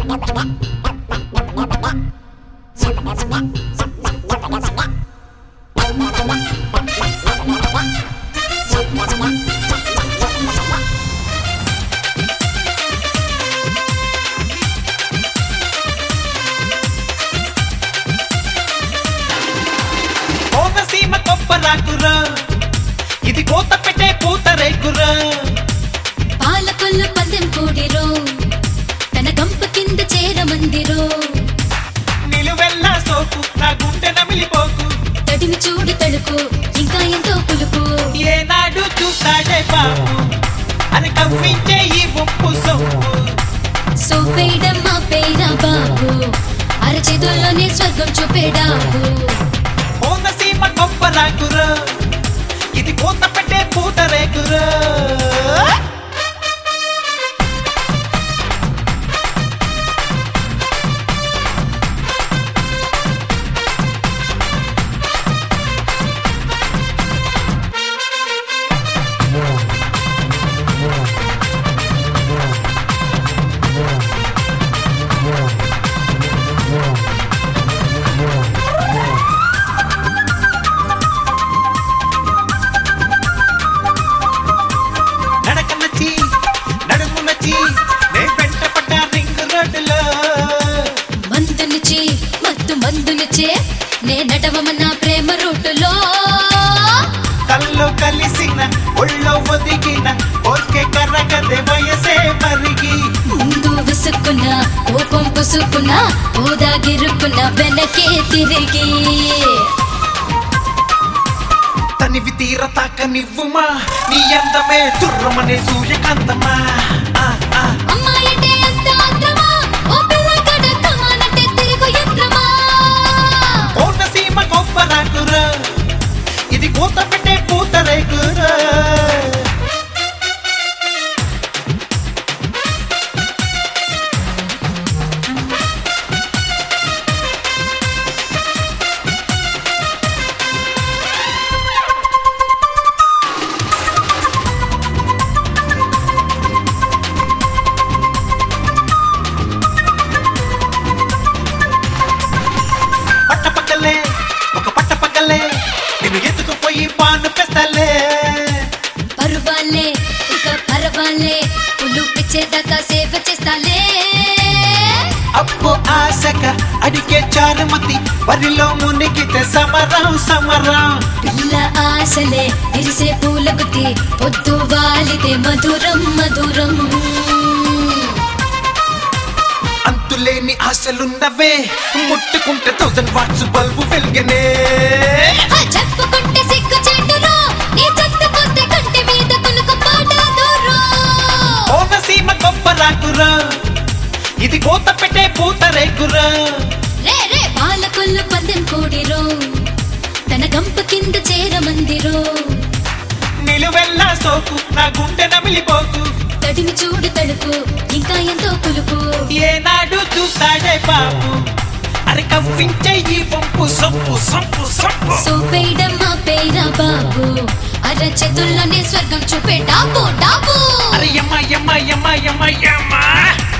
కోనసీమ కొబ్బరాకురా ఇది కోత పెట్టే పూత రేకురా పాలకొల్లు పందెం కూడిరో తన గంప కింద చేరమందిరో నిలువెల్లా సోకు నా గుండె నమిలిపోకు తడిమి చూడు తడుకు ఇంకా ఎంతో పులుపు ఏనాడు చూసాడే బాబు అని కవ్వించే ఈ ఉప్పు సొప్పు సోపేయడం మా పేర బాబు అరచేతుల్లోనే స్వర్గం చూపేడాబు కోనసీమ కొబ్బరాకురా ఇది కోత పెట్టే పూత రేకురా నడక నచ్చి నడుము నచ్చి నే వెంట పడ్డ రింగ్ రోడ్డులో మందునిచి మత్తు మందునిచే నే నడవమన్న ప్రేమ రూటులో కల్లో కలిసిన ఒళ్ళో ఒదిగిన ఓకే కర్రగదే వయసే మరిగి ముందు విసుక్కున్న కోపం పుసుకున్న ఓదాగిరుకున్న వెనకే తిరిగి తనివి తీర తాక నివ్వుమా నీ అందమే తుర్రమనే సూర్యకాంతమా ఆ, ఆ. అమ్మాయంటే ఎంత ఆత్రమా ఓ పిల్ల కడ కమానంటే తిరుగు యంత్రమా కోనసీమ కొబ్బరాకురా ఇది కూత పెట్టే పూత రేకురా పట్టపక్కలే ఒక పట్టపక్కలే నిన్ను ఎత్తుకుపోయి పాను పెస్తలే పరువాలే ఇక పరవాలే పులు పిచ్చేదాకా సేవ చేస్తాలే అప్పు ఆశక అడిగే చారుమతి వరిలో మునిగితే సమరం సమరం పిల్ల ఆశలే విరిసే పూల గుత్తి పొద్దు వాలితే మధురం మధురం అంతులేని ఆశలున్నవే ముట్టుకుంటే థౌసండ్ వాట్స్ బల్బు వెలిగనే ఆ చెప్పుకుంటే సిగ్గు చెట్టులో నీ చెట్టుకొస్తే కంటి మీద కునుకు పాటాదురు కోనసీమ కొబ్బరాకురా ఇది కోత పెట్టే పూత రేకురా రే రే పాలకొల్లు పందెం కూడిరో తన గంప కింద చేరమందిరో నిలువెల్లా సోకు నా గుండె నమిలిపోకు తడిమి చూడు తడుకు ఇంకా ఎంతో పులుపు ఏనాడు చూసాడే బాబు అరే కవ్వించే ఈ వంపు సొప్పు సొప్పు సొప్పు సోపేయడం మా పేర బాబు అరచేతుల్లోనే స్వర్గం చూపే డాబు డాబు అరే యమ్మ యమ్మ యమ్మ యమ్మ యమ్మ